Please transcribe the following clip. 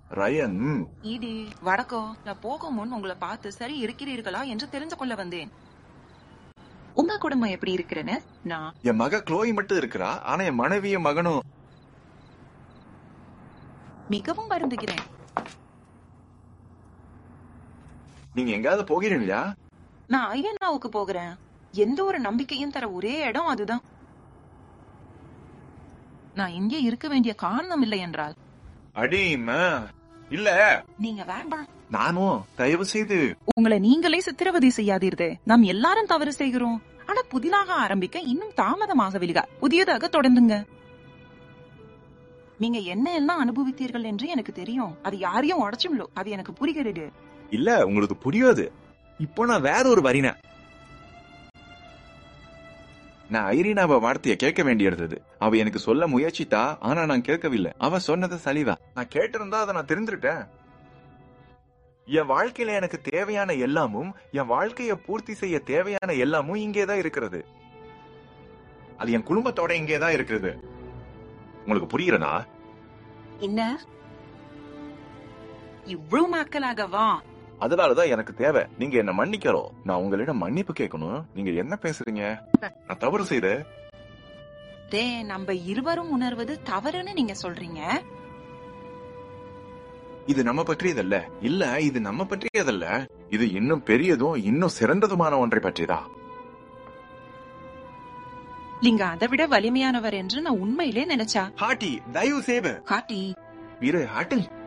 Ryan ED வடக்கோ நான் போகும் முன் உங்களை பார்த்து சரி இருக்கிறீர்களா என்று தெரிந்து கொள்ள வந்தேன் உங்க குடும்பம் எப்படி இருக்கிறேன்னு நான் என் மக க்ளோய் மட்டும் இருக்கிறா ஆனா என் மனைவியும் மகனும் மிகவும் வருந்துகிறேன் நீங்க எங்காவது போகிறீங்களா நான் ஐயனாவுக்கு போகிறேன் எந்த ஒரு நம்பிக்கையும் தர ஒரே இடம் அதுதான் நான் இங்கே இருக்க வேண்டிய காரணம் இல்லை என்றால் அடிமா இல்ல நீங்க வேண்டாம் நானும் தயவு செய்து உங்களை நீங்களே சித்திரவதை செய்யாதீர்களே நாம் எல்லாரும் தவறு செய்கிறோம் ஆனா புதிதாக ஆரம்பிக்க இன்னும் தாமதமாகவில்லை புதியதாக தொடர்ந்துங்க நீங்க என்ன எல்லாம் அனுபவித்தீர்கள் என்று எனக்கு தெரியும் அது யாரையும் உடச்சும்லோ அது எனக்கு புரிகிறது இல்ல உங்களுக்கு புரியாது இப்போ நான் வேற ஒரு வரின நான் ஐரீனாவ வார்த்தைய கேட்க வேண்டியிருந்தது அவ எனக்கு சொல்ல முயற்சித்தா ஆனா நான் கேட்கவில்லை அவ சொன்னது சலிவா நான் கேட்டிருந்தா அதை நான் தெரிஞ்சிருட்டேன் என் வாழ்க்கையில எனக்கு தேவையான எல்லாமும் என் வாழ்க்கைய பூர்த்தி செய்ய தேவையான எல்லாமும் இங்கேதான் இருக்கிறது அது என் குடும்பத்தோட இங்கேதான் இருக்கிறது உங்களுக்கு புரியுறனா என்ன இவ்வளவு மக்களாகவா அதனாலதான் எனக்கு தேவை நீங்க என்ன மன்னிக்கிறோம் நான் உங்களிடம் மன்னிப்பு கேட்கணும் நீங்க என்ன பேசுறீங்க நான் தவறு செய்த டே நம்ம இருவரும் உணர்வது தவறுன்னு நீங்க சொல்றீங்க இது நம்ம பற்றியதல்ல இல்ல இது நம்ம பற்றியதல்ல இது இன்னும் பெரியதும் இன்னும் சிறந்ததுமான ஒன்றை பற்றிதான் நீங்க அதை விட வலிமையானவர் என்று நான் உண்மையிலே நினைச்சா ஹாட்டி தயவு செய்து காட்டி வீர ஹாட்டு